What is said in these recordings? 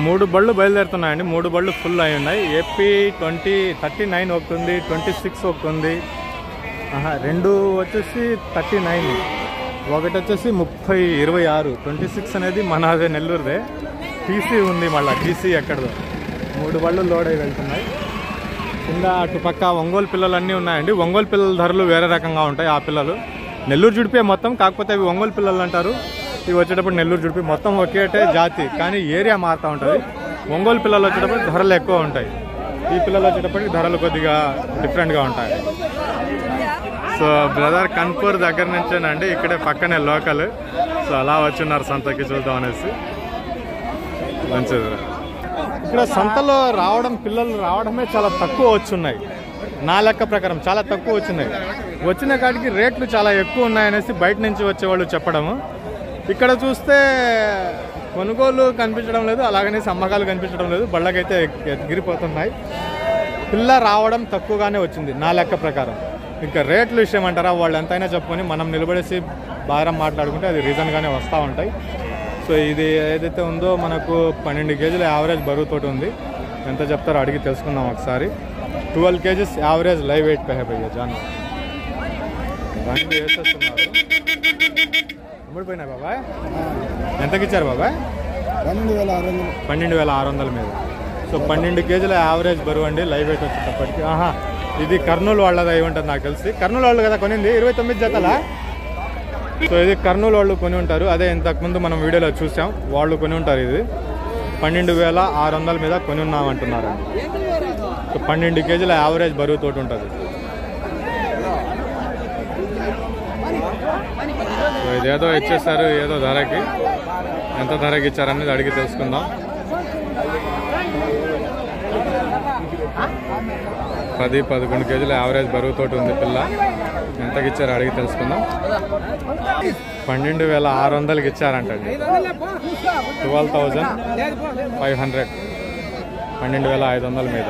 మూడు బళ్ళు బయలుదేరుతున్నాయండి మూడు బళ్ళు ఫుల్ అయి ఉన్నాయి ఏపీ ట్వంటీ థర్టీ నైన్ ఒకటి ఉంది ట్వంటీ సిక్స్ ఒకటి ఉంది ఆహా, రెండు వచ్చేసి థర్టీ నైన్ ఒకటి వచ్చేసి ముప్పై ఇరవై ఆరు ట్వంటీ సిక్స్ అనేది మనదే నెల్లూరుదే టీసీ ఉంది మళ్ళీ టీసీ ఎక్కడదో మూడు బళ్ళు లోడ్ అయి వెళ్తున్నాయి కింద అటు పక్క ఒంగోలు పిల్లలు అన్నీ ఉన్నాయండి ఒంగోలు పిల్లల ధరలు వేరే రకంగా ఉంటాయి ఆ పిల్లలు నెల్లూరు జుడిపే మొత్తం కాకపోతే అవి ఒంగోలు పిల్లలు అంటారు ఇవి వచ్చేటప్పుడు నెల్లూరు జుడిపి మొత్తం ఒకేటే జాతి కానీ ఏరియా మారుతూ ఉంటుంది ఒంగోలు పిల్లలు వచ్చేటప్పుడు ధరలు ఎక్కువ ఉంటాయి ఈ పిల్లలు వచ్చేటప్పటికి ధరలు కొద్దిగా డిఫరెంట్గా ఉంటాయి సో బ్రదర్ కన్పూర్ దగ్గర నుంచేనండి ఇక్కడే పక్కనే లోకల్ సో అలా వచ్చున్నారు సంతకి చూద్దాం అనేసి మంచిది ఇక్కడ సంతలో రావడం పిల్లలు రావడమే చాలా తక్కువ వచ్చున్నాయి నా లెక్క ప్రకారం చాలా తక్కువ వచ్చినాయి వచ్చిన కాడికి రేట్లు చాలా ఎక్కువ ఉన్నాయనేసి బయట నుంచి వచ్చేవాళ్ళు చెప్పడము ఇక్కడ చూస్తే కొనుగోలు కనిపించడం లేదు అలాగనేసి అమ్మకాలు కనిపించడం లేదు బళ్ళకైతే ఎగ్- ఎగిరిపోతున్నాయి పిల్ల రావడం తక్కువగానే వచ్చింది నా లెక్క ప్రకారం ఇంకా రేట్ల విషయం అంటారా వాళ్ళు ఎంతైనా చెప్పుకొని మనం నిలబడేసి భారం మాట్లాడుకుంటే అది రీజన్గానే వస్తూ ఉంటాయి సో ఇది ఏదైతే ఉందో మనకు పన్నెండు కేజీల యావరేజ్ బరువుతోటి ఉంది ఎంత చెప్తారో అడిగి తెలుసుకుందాం ఒకసారి twelve kgs average live weight పే భయ్యా జాన్ బండి వేసేస్తున్నారు అమ్ముడిపోయినా బాబాయ్ ఎంతకి ఇచ్చారు బాబాయ్ పన్నెండు వేల ఆరు వందలు పన్నెండు వేల ఆరు వందల మీద సో పన్నెండు కేజీల యావరేజ్ బరువు అండి లైవ్ వెయిట్ వచ్చేటప్పటికి ఆహా ఇది కర్నూలు వాళ్ళది అయి ఉంటుంది నాకు తెలిసి కర్నూలు వాళ్ళు కదా కొనింది ఇరవై తొమ్మిది జతలా సో ఇది కర్నూలు వాళ్ళు కొని ఉంటారు అదే ఇంతకుముందు మనం వీడియోలో చూసాం వాళ్ళు కొని ఉంటారు ఇది పన్నెండు వేల ఆరు వందల మీద కొని ఉన్నామంటున్నారండి సో పన్నెండు కేజీల యావరేజ్ బరువుతోటి ఉంటుంది సో ఇదేదో ఇచ్చేస్తారు ఏదో ధరకి ఎంత ధరకి ఇచ్చారనేది అడిగి తెలుసుకుందాం పది పదకొండు కేజీల యావరేజ్ బరువుతోటి ఉంది పిల్ల ఎంతకి ఇచ్చారో అడిగి తెలుసుకుందాం పన్నెండు వేల ఆరు వందలకి ఇచ్చారంటండి ట్వెల్వ్ థౌజండ్ ఫైవ్ హండ్రెడ్ పన్నెండు వేల ఐదు వందల మీద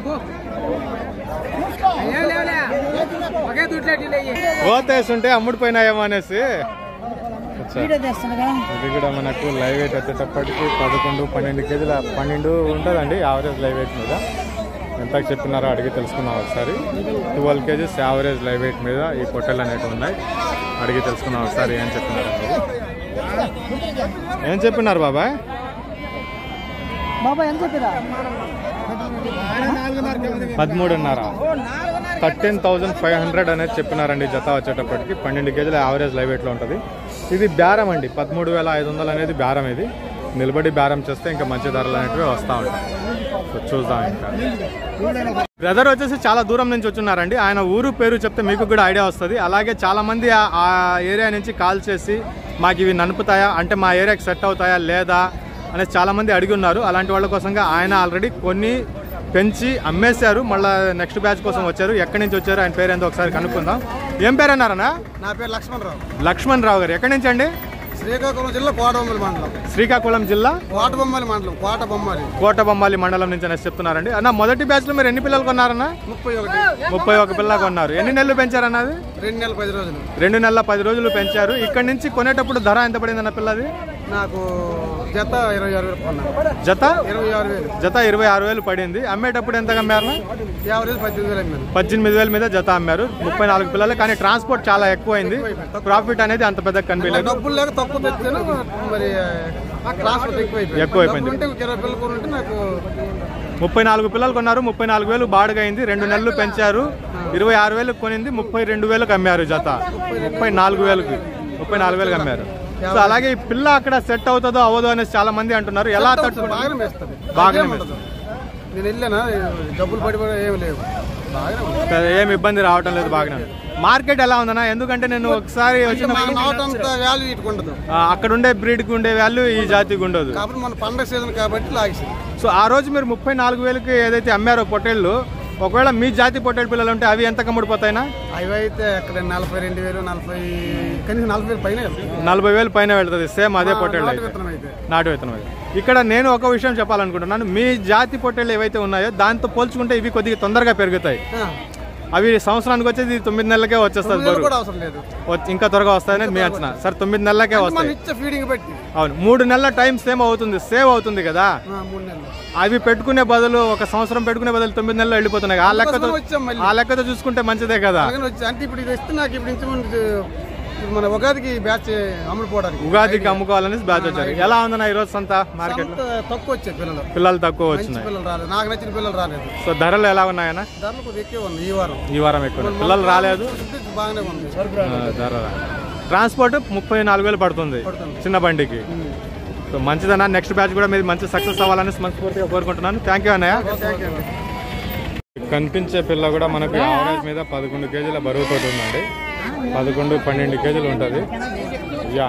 పోతేస్తుంటే అమ్ముడిపోయినాయేమో అనేసి అచ్చా. ఇది కూడా మనకు లైవ్ వెయిట్ వచ్చేటప్పటికి పదకొండు పన్నెండు కేజీల పన్నెండు ఉంటుందండి యావరేజ్ లైవ్ వెయిట్ మీద ఎంత చెప్పినారో అడిగి తెలుసుకుందాం ఒకసారి twelve kgs average live weight మీద ఈ పొట్టెలు అనేవి ఉన్నాయి అడిగి తెలుసుకుందాం ఒకసారి ఏం చెప్పినారు అనేది. ఏం చెప్పినారు బాబాయ్ బాబా ఎంత చెప్పిరా పదమూడున్నర థర్టీన్ థౌజండ్ ఫైవ్ హండ్రెడ్ అనేది చెప్పినారండి జత వచ్చేటప్పటికి పన్నెండు కేజీల యావరేజ్ లైవ్ వెయిట్లో ఉంటుంది ఇది బేరం అండి పదమూడు వేల ఐదు వందలు అనేది బేరం ఇది నిలబడి బేరం చేస్తే ఇంకా మంచి ధరలు అనేటివి వస్తూ ఉంటాయి సో చూద్దాం ఇంకా బ్రదర్ వచ్చేసి చాలా దూరం నుంచి వచ్చున్నారండి ఆయన ఊరు పేరు చెప్తే మీకు కూడా ఐడియా వస్తుంది అలాగే చాలా మంది ఆ- ఆ ఏరియా నుంచి కాల్ చేసి మాకు ఇవి ననుపుతాయా అంటే మా ఏరియాకి సెట్ అవుతాయా లేదా అనేసి చాలా మంది అడిగి ఉన్నారు అలాంటి వాళ్ళ కోసంగా ఆయన ఆల్రెడీ కొన్ని పెంచి అమ్మేశారు మళ్ళీ నెక్స్ట్ బ్యాచ్ కోసం వచ్చారు ఎక్కడి నుంచి వచ్చారు ఆయన పేరు ఏందో ఒకసారి కనుక్కుందాం ఏం పేరు అన్నారన్నా నా పేరు లక్ష్మణరావు లక్ష్మణ్ రావు గారు ఎక్కడి నుంచి అండి శ్రీకాకుళం జిల్లా కోటబొమ్మలి మండలం శ్రీకాకుళం జిల్లా కోటబొమ్మలి మండలం కోటబొమ్మలి కోటబొమ్మాలి మండలం నుంచి అనేసి చెప్తున్నారండి అన్న మొదటి బ్యాచ్లో మీరు ఎన్ని పిల్లలు కొన్నారన్నా ముప్పై ఒకటి ముప్పై ఒక పిల్ల కొన్నారు ఎన్ని నెలలు పెంచారన్నది రెండు నెలల పది రోజులు రెండు నెలల పది రోజులు పెంచారు ఇక్కడ నుంచి కొనేటప్పుడు ధర ఎంత పడింది అన్న పిల్లది నాకు జత ఇరవై ఆరు వేలు కొన్నాను జత ఇరవై ఆరు వేలు జత ఇరవై ఆరు వేలు పడింది అమ్మేటప్పుడు ఎంత అమ్మారు యావరేజ్ పద్దెనిమిది వేలు అమ్మాను పద్దెనిమిది వేల మీద జత అమ్మారు ముప్పై నాలుగు పిల్లలు కానీ ట్రాన్స్పోర్ట్ చాలా ఎక్కువైంది ప్రాఫిట్ అనేది అంత పెద్ద కనిపించలేదు డబ్బులు లేక తక్కువ తెచ్చాను మరి ట్రాన్స్పోర్ట్ ఎక్కువ అయిపోయింది ఎక్కువైపోయింది. డబ్బులు ఉంటే ఇరవై పిల్లలు కొనుంటే నాకు ముప్పై నాలుగు పిల్లలు కొన్నారు ముప్పై నాలుగు వేలు బాడుగా అయింది రెండు నెలలు పెంచారు ఇరవై ఆరు వేలు కొనింది ముప్పై రెండు వేలకు అమ్మారు జత ముప్పై నాలుగు వేలకు ముప్పై నాలుగు వేలకు అమ్మారు సో అలాగే ఈ పిల్ల అక్కడ సెట్ అవుతుందో అవ్వదో అనేసి చాలా మంది అంటున్నారు ఎలా తట్టుకుంటారు బాగానే వేస్తుంది బాగానే అదేం ఉండదు. నేను వెళ్ళానా డబ్బులు పడిపోయి ఏమి లేవు బాగానే ఉంది. ఏం ఇబ్బంది రావటం లేదు బాగానే మార్కెట్ ఎలా ఉందన్నా ఎందుకంటే నేను ఒకసారి మన వచ్చినప్పుడు నాట్ అంత వాల్యూ ఇటుకు ఉండదు ఆ, అక్కడ ఉండే బ్రీడ్కి ఉండే వాల్యూ ఈ జాతికి ఉండదు కాబట్టి మన పండగ సీజన్ కాబట్టి లాగేసింది సో ఆ రోజు మీరు ముప్పై నాలుగు వేలకి ఏదైతే అమ్మారో పొట్టేళ్ళు ఒకవేళ మీ జాతి పొట్టేడు పిల్లలు ఉంటే అవి ఎంత కమ్ముడిపోతాయినా అవి అయితే అక్కడ నలభై రెండు వేలు నలభై కనీసం నలభై వేలు పైన నలభై వేలు పైన వెళ్తుంది సేమ్ అదే పొట్టేళ్ళు నాటు అయితే విత్తనం అయితే నాటు విత్తనం అయితే ఇక్కడ నేను ఒక విషయం చెప్పాలనుకుంటున్నాను మీ జాతి పొట్టేళ్ళు ఏవైతే ఉన్నాయో దాంతో పోల్చుకుంటే ఇవి కొద్దిగా తొందరగా పెరుగుతాయి ఆ, అవి సంవత్సరానికి వచ్చేది తొమ్మిది నెలలకే వచ్చేస్తుంది తొమ్మిది నెలలు బరువు కూడా అవసరం లేదు వచ్చి- ఇంకా త్వరగా వస్తాయని మీ అంచనా సార్ తొమ్మిది నెలలకే మన వస్తాయి ఇచ్చే ఫీడింగ్ పెట్టి అవును మూడు నెలల టైం సేమ్ అవుతుంది సేవ్ అవుతుంది కదా ఆ, మూడు నెలలు అవి పెట్టుకునే బదులు ఒక సంవత్సరం పెట్టుకునే బదులు తొమ్మిది నెలలు వెళ్ళిపోతున్నాయి ఆ లెక్కతో అందుకోసమే వచ్చాం మళ్ళీ ఆ లెక్కతో చూసుకుంటే మంచిదే కదా అలాగని వచ్చి అంటే ఇప్పుడు ఇది ఇస్తే నాకు ఇప్పుడు నుంచి ముందు ఇప్పుడు మన ఉగాదికి బ్యాచ్ అమ్ముడు పోవడానికి ఉగాదికి అమ్ముకోవాలని బ్యాచ్ వచ్చారు ఎలా ఉందన్న ఈ రోజు సంత మార్కెట్ అంత తక్కువ వచ్చాయి పిల్లలు పిల్లలు తక్కువ మంచి వచ్చినాయి పిల్లలు రాలేదు నాకు నచ్చిన పిల్లలు రాలేదు సో ధరలు ఎలా ఉన్నాయన్న ధరలు కొద్దిగా ఎక్కువ ఉంది ఈ వారం ఈ వారం ఎక్కువ ఉన్నాయి. పిల్లలు రాలేదు ఇది బాగానే ఉంది ఆ, ధర రా- ట్రాన్స్పోర్ట్ ముప్పై నాలుగు వేలు పడుతుంది పడుతుంది. చిన్న బండికి సో మంచిదన్న నెక్స్ట్ బ్యాచ్ కూడా మీరు మంచి సక్సెస్ అవ్వాలని మనస్ఫూర్తిగా కోరుకుంటున్నాను థ్యాంక్ యూ అన్నయ్య థ్యాంక్ యూ అండి కనిపించే పిల్ల కూడా మనకు యావరేజ్ మీద పదకొండు కేజీల బరువుతో ఉందండి పదకొండు పన్నెండు కేజీలు ఉంటుంది యా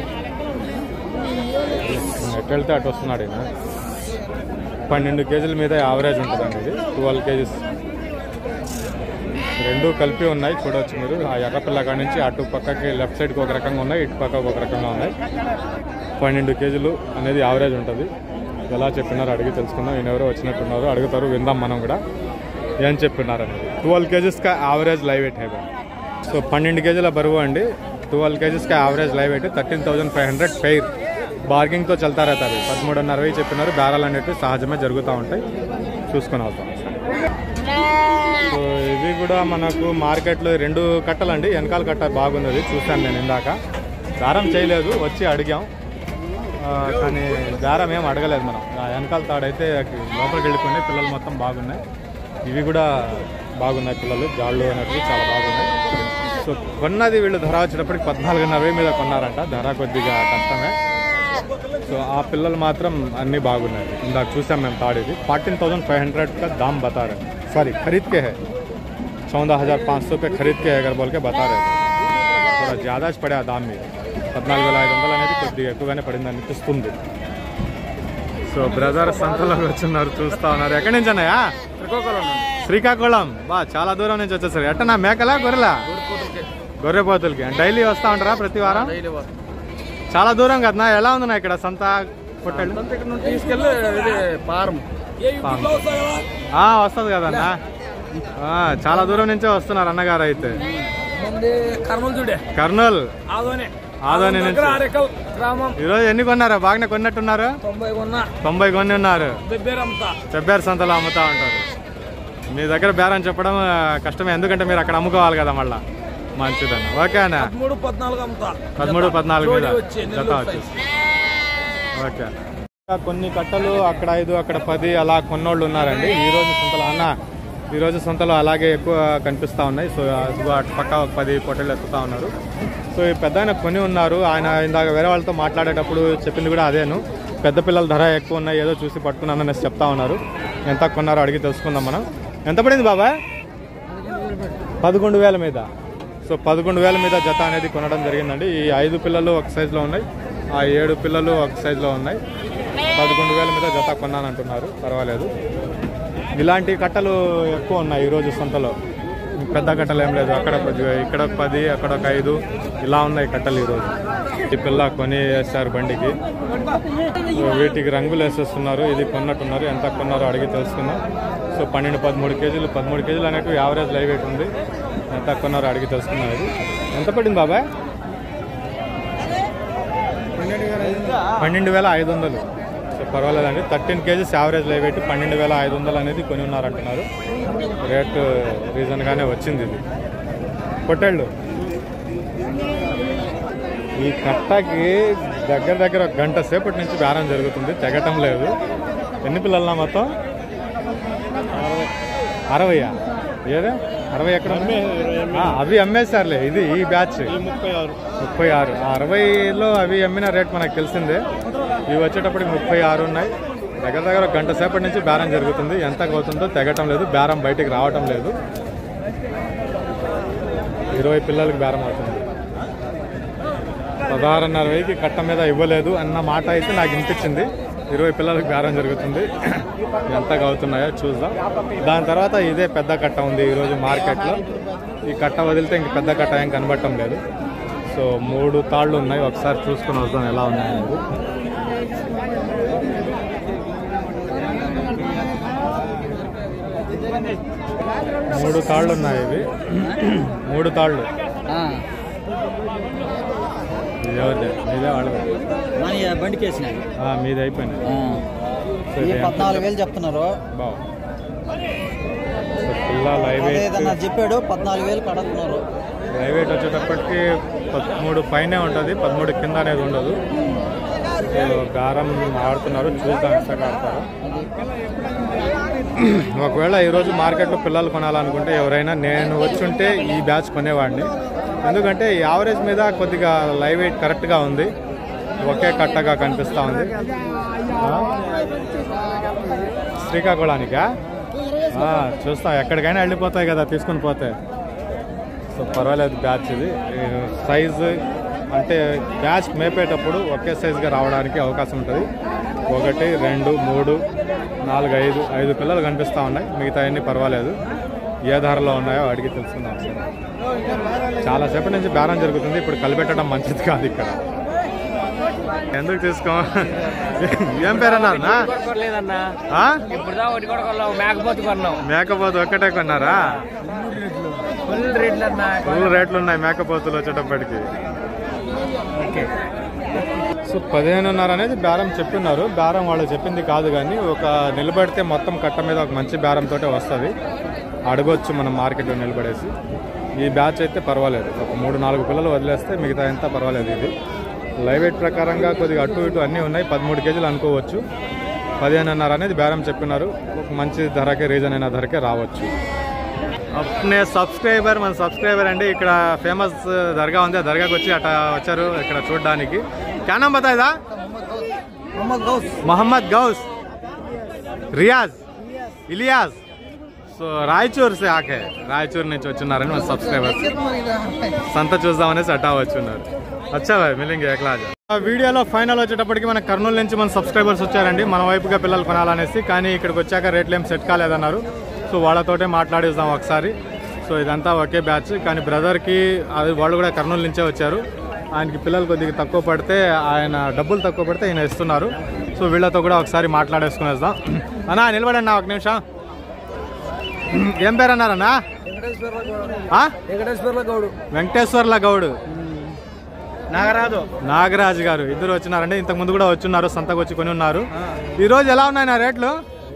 ఎటు వెళ్తే అటు వస్తున్నాడు ఈయన పన్నెండు కేజీల మీద యావరేజ్ ఉంటుందండి ఇది ట్వెల్వ్ కేజీస్ రెండు కలిపి ఉన్నాయి చూడవచ్చు మీరు ఆ ఎర్రపిల్ల కాడి నుంచి అటు పక్కకి లెఫ్ట్ సైడ్కి ఒక రకంగా ఉన్నాయి ఇటు పక్కకి ఒక రకంగా ఉన్నాయి పన్నెండు కేజీలు అనేది యావరేజ్ ఉంటుంది ఎలా చెప్పినారో అడిగి తెలుసుకుందాం ఈయన ఎవరో వచ్చినట్టున్నారు అడుగుతారు విందాం మనం కూడా ఏం చెప్పినారు అనేది ట్వెల్వ్ కేజీస్కా యావరేజ్ లైవ్ వెయిట్ है సో పన్నెండు కేజీల బరువు అండి ట్వెల్వ్ కేజీస్కా average live weight thirteen thousand five hundred fair బార్గింగ్తో చల్తారవుతారు పదమూడున్నర వెయ్యి చెప్పినారు బేరాలు అనేవి సహజమే జరుగుతూ ఉంటాయి చూసుకొని అవుతాం సో ఇవి కూడా మనకు మార్కెట్లో రెండు కట్టలండి వెనకాల కట్ట బాగుంది అది చూశాను నేను ఇందాక దారం చేయలేదు వచ్చి అడిగాం ఆ, కానీ దారం ఏం అడగలేదు మనం ఆ వెనకాల తాడైతే లోపలికి వెళ్ళిపోయినాయి పిల్లలు మొత్తం బాగున్నాయి ఇవి కూడా బాగున్నాయి పిల్లలు జాళ్ళు అనేటివి చాలా బాగున్నాయి సో కొన్నది వీళ్ళు ధర వచ్చేటప్పటికి పద్నాలుగున్నర వెయ్యి మీద కొన్నారంట ధర కొద్దిగా కష్టమే సో ఆ పిల్లలు మాత్రం అన్నీ బాగున్నాయి ఇందాక చూసాం మేము తాడేది ఫార్టీन थाउजेंड फाइव हंड्रेड का दाम बता रहे हैं सॉरी खरीद के है चौदह हज़ार पाँच सौ पे खरीद के है अगर बोल के बता रहे थे थोड़ा ज़्यादा पड़ा दाम మీద పద్నాలుగు వేల ఐదు వందలు అనేది కొద్దిగా ఎక్కువగానే పడింది అనిపిస్తుంది సో బ్రదర్ సంతలోకి వచ్చిన్నారు చూస్తా ఉన్నారు ఎక్కడి నుంచి అన్నయ్యా శ్రీకాకుళం శ్రీకాకుళం బా చాలా దూరం నుంచి వచ్చేసారు ఎట్టనా మేకలా గొర్రెలా గొర్రెపోతులకి డైలీ వస్తా ఉంటారా ప్రతి వారం డైలీ వారు చాలా దూరం కదనా ఎలా ఉందన్నా ఇక్కడ సంత పొట్టేళ్ళు అంత ఇక్కడ నుండి తీసుకెళ్ళి ఇది పారం ఆ, వస్తది కదన్నా ఆ, చాలా దూరం నుంచే వస్తున్నారు అన్నగారు అయితే మంది కర్నూలు చూడే కర్నూలు ఆదోనే ఆదోని నుంచి అరెకల్ గ్రామం ఈరోజు ఎన్ని కొన్నారా బాగానే కొన్నట్టున్నారు తొంభై కొన్న తొంభై కొన్ని ఉన్నారు బెబ్బేరంతా చెబ్బేరు సంతలో అమ్ముతా ఉంటారు మీ దగ్గర బేరం చెప్పడం ఆ, కష్టమే ఎందుకంటే మీరు అక్కడ అమ్ముకోవాలి కదా మళ్ళా మంచిదన్న ఓకే అన్న పదమూడు పద్నాలుగు అమ్ముతా పదమూడు పద్నాలుగు మీద జోడి వచ్చి జత నెల్లూరు వచ్చేసి ఓకే ఇంకా కొన్ని కట్టలు అక్కడ ఐదు అక్కడ పది అలా కొన్నోళ్ళు ఉన్నారండి ఈ రోజు సంతలో అన్న ఈ రోజు సంతలో అలాగే ఎక్కువ కనిపిస్తూ ఉన్నాయి సో అదిగో అటు పక్క ఒక పది పొట్టలు ఎత్తుతా ఉన్నారు సో ఈ పెద్ద ఆయన కొని ఉన్నారు ఆయన ఇందాక వేరే వాళ్ళతో మాట్లాడేటప్పుడు చెప్పింది కూడా అదేను పెద్ద పిల్లల ధర ఎక్కువ ఉన్నాయి ఏదో చూసి పట్టుకున్నాను అనేసి చెప్తా ఉన్నారు ఎంత కొన్నారో అడిగి తెలుసుకుందాం మనం ఎంత పడింది బాబాయ్ పదకొండు వేల మీద సో పదకొండు వేల మీద జత అనేది కొనడం జరిగిందండి ఈ ఐదు పిల్లలు ఒక సైజులో ఉన్నాయి ఆ ఏడు పిల్లలు ఒక సైజులో ఉన్నాయి పదకొండు వేల మీద జత కొన్నానంటున్నారు పర్వాలేదు ఇలాంటి కట్టలు ఎక్కువ ఉన్నాయి ఈరోజు సంతలో పెద్ద కట్టలు ఏం లేదు అక్కడ కొద్దిగా ఇక్కడ ఒక పది అక్కడ ఒక ఐదు ఇలా ఉన్నాయి కట్టలు ఈరోజు ఈ పిల్ల కొని వేస్తారు బండికి సో వీటికి రంగులు వేసేస్తున్నారు ఇది కొన్నట్టున్నారు ఎంత కొన్నారో అడిగి తెలుసుకుందాం సో పన్నెండు పదమూడు కేజీలు పదమూడు కేజీలు అనేవి యావరేజ్ లైవ్ వెయిట్ ఉంది ఎంత కొన్నారో అడిగి తెలుసుకుందాం ఇది ఎంత పడింది బాబాయ్ పన్నెండు వేల ఐదు వందలు సో పర్వాలేదండి thirteen kgs average live weight పన్నెండు వేల ఐదు వందలు అనేది కొని ఉన్నారంటున్నారు రేట్ రీజన్గానే వచ్చింది ఇది పొట్టేళ్ళు ఈ కట్టకి దగ్గర దగ్గర ఒక గంట సేపటి నుంచి బేరం జరుగుతుంది తెగటం లేదు ఎన్ని పిల్లలనా మొత్తం అరవయా ఏదే అరవై ఎక్కడ ఉంది? ఆ, అవి అమ్మేశారులే ఇది ఈ బ్యాచ్ ముప్పై ఆరు ముప్పై ఆరు ఆ అరవైలో అవి అమ్మిన రేట్ మనకు తెలిసిందే ఇవి వచ్చేటప్పటికి ముప్పై ఆరు ఉన్నాయి దగ్గర దగ్గర ఒక గంట సేపటి నుంచి బేరం జరుగుతుంది ఎంత అవుతుందో తెగటం లేదు బేరం బయటికి రావటం లేదు ఇరవై పిల్లలకి బేరం అవుతుంది పదహారున్నర వెయ్యికి కట్ట మీద ఇవ్వలేదు అన్న మాట అయితే నాకు వినిపించింది ఇరవై పిల్లలకు బేరం జరుగుతుంది ఎంతగా అవుతున్నాయో చూద్దాం దాని తర్వాత ఇదే పెద్ద కట్ట ఉంది ఈరోజు మార్కెట్లో ఈ కట్ట వదిలితే ఇంక పెద్ద కట్ట ఏం కనబడటం లేదు సో మూడు తాళ్ళు ఉన్నాయి ఒకసారి చూసుకుని వద్దాం ఎలా ఉన్నాయనేది మూడు తాళ్ళు ఉన్నాయి ఇవి మూడు తాళ్ళు ఇది ఎవరిది మీదే వాళ్ళది మన బండికి వేసినాయి ఆ, మీది అయిపోయింది సో ఈ ఇది ఎంత పద్నాలుగు వేలు చెప్తున్నారు బావు సో పిల్ల లైవ్ అదే వెయిట్ ఏదన్నా చెప్పాడు పద్నాలుగు వేలు కడుతున్నారు లైవ్ వెయిట్ వచ్చేటప్పటికి పదమూడు పైనే ఉంటుంది పదమూడు కింద అనేది ఉండదు సో గారం ఆడుతున్నారు చూద్దాం ఎంత ఆడతారు ఒకవేళ ఈరోజు మార్కెట్లో పిల్లలు కొనాలనుకుంటే ఎవరైనా నేను వచ్చుంటే ఈ బ్యాచ్ కొనేవాడిని ఎందుకంటే ఈ యావరేజ్ మీద కొద్దిగా లైవ్ వెయిట్ కరెక్ట్గా ఉంది ఒకే కట్టగా కనిపిస్తూ ఉంది ఆ? శ్రీకాకుళానికా ఆ, చూస్తాం ఎక్కడికైనా వెళ్ళిపోతాయి కదా తీసుకొని పోతే సో పర్వాలేదు బ్యాచ్ ఇది సైజు అంటే బ్యాచ్ మేపేటప్పుడు ఒకే సైజుగా రావడానికి అవకాశం ఉంటుంది ఒకటి రెండు మూడు నాలుగు ఐదు ఐదు పిల్లలు కనిపిస్తూ ఉన్నాయి మిగతా అన్ని పర్వాలేదు ఏ ధరలో ఉన్నాయో అడిగి తెలుసుకుందాం ఒకసారి. చాలాసేపటి నుంచి బేరం జరుగుతుంది ఇప్పుడు కలిపెట్టడం మంచిది కాదు ఇక్కడ ఎందుకు తీసుకో ఏం పేరు అన్నారన్నా లేదన్నా ఆ? ఇప్పుడు దా ఒకటి కూడా కొన్నాం మేకపోతు కొన్నాం మేకపోతు ఒక్కటే కొన్నారా ఫుల్ రేట్లు అన్నా ఫుల్ రేట్లు ఉన్నాయి మేకపోతులు వచ్చేటప్పటికి సో పదిహేనున్నర అనేది బేరం చెప్తున్నారు బేరం వాళ్ళు చెప్పింది కాదు కానీ ఒక నిలబడితే మొత్తం కట్ట మీద ఒక మంచి బేరంతో వస్తుంది అడగొచ్చు మనం మార్కెట్లో నిలబడేసి ఈ బ్యాచ్ అయితే పర్వాలేదు ఒక మూడు నాలుగు పిల్లలు వదిలేస్తే మిగతా ఎంత పర్వాలేదు ఇది లైవ్ వెయిట్ ప్రకారంగా కొద్దిగా అటు ఇటు అన్నీ ఉన్నాయి పదమూడు కేజీలు అనుకోవచ్చు పదిహేనున్నర అనేది బేరం చెప్పినారు ఒక మంచి ధరకే రీజన్ అయిన ధరకే రావచ్చు అప్నే సబ్స్క్రైబర్ మన సబ్స్క్రైబర్ అండి ఇక్కడ ఫేమస్ దర్గా ఉంది ఆ దర్గాకి వచ్చి అట్లా వచ్చారు ఇక్కడ చూడడానికి క్యా నామ్ బతాయిదా మొహమ్మద్ గౌస్ మొహమ్మద్ గౌస్ రియాజ్ ఇలియాజ్ సో రాయచూర్ సే ఆకే రాయచూర్ నుంచి వచ్చినారని మన సబ్స్క్రైబర్స్ సంత చూద్దామనేసి అటా వచ్చున్నారు వచ్చా భాయ్ మిలింగ్ ఎక్లాజ్ ఆ వీడియోలో ఫైనల్ వచ్చేటప్పటికి మన కర్నూలు నుంచి మన సబ్స్క్రైబర్స్ వచ్చారండి మన వైపుగా పిల్లలు కొనాలనేసి కానీ ఇక్కడికి వచ్చాక రేట్లు ఏం సెట్ కాలేదన్నారు సో వాళ్ళతోటే మాట్లాడిస్తాం ఒకసారి సో ఇదంతా ఒకే బ్యాచ్ కానీ బ్రదర్కి అది వాళ్ళు కూడా కర్నూలు నుంచే వచ్చారు ఆయనకి పిల్లలు కొద్దిగా తక్కువ పడితే ఆయన డబ్బులు తక్కువ పడితే ఆయన ఇస్తున్నారు సో వీళ్ళతో కూడా ఒకసారి మాట్లాడేసుకునేద్దాం అన్నా నిలబడండి ఒక నిమిషం ఏం పేరు అన్నారన్నా ఆ? వెంకటేశ్వర్ల గౌడు వెంకటేశ్వర్ల గౌడ్ నాగరాజు నాగరాజు గారు ఇద్దరు వచ్చినారండి ఇంతకు ముందు కూడా వచ్చిన్నారు సంతకు వచ్చి కొని ఉన్నారు ఈ రోజు ఎలా ఉన్నాయి నా రేట్లు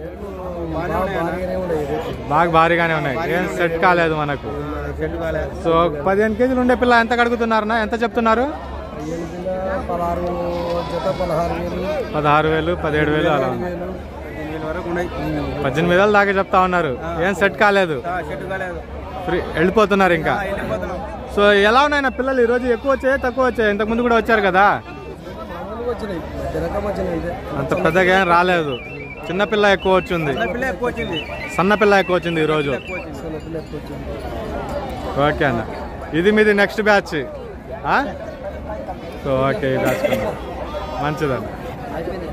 బాగా భారీగానే ఉన్నాయి ఏం సెట్ కాలేదు మనకు సో పదిహేను కేజీలు ఉండే పిల్ల ఎంత కడుగుతున్నారన్నా ఎంత చెప్తున్నారు పదహారు వేలు జత పదహారు వేలు పదహారు వేలు పదిహేడు వేలు అలా ఉంది. ఎనిమిది వరకు ఉన్నాయి పద్దెనిమిది వేలు దాకా చెప్తా ఉన్నారు ఏం సెట్ కాలేదు చెట్టు కాలేదు ఫ్రీ వెళ్ళిపోతున్నారు ఇంకా సో ఎలా ఉన్నాయి నా పిల్లలు ఈ రోజు ఎక్కువ వచ్చాయి తక్కువ వచ్చాయి ఇంతకు ముందు కూడా వచ్చారు కదా మామూలుగా వచ్చినాయి జనకం వచ్చినాయి ఇదే అంత పెద్దగా ఏం రాలేదు చిన్న పిల్ల ఎక్కువ వచ్చింది పిల్ల ఎక్కువ వచ్చింది సన్న పిల్ల ఎక్కువ వచ్చింది ఈరోజు చిన్న పిల్ల ఎక్కువ వచ్చింది ఓకే అన్న ఇది మీది నెక్స్ట్ బ్యాచ్ ఆ? సో ఓకే ఈ బ్యాచ్ కొన్నాం. మంచిదన్న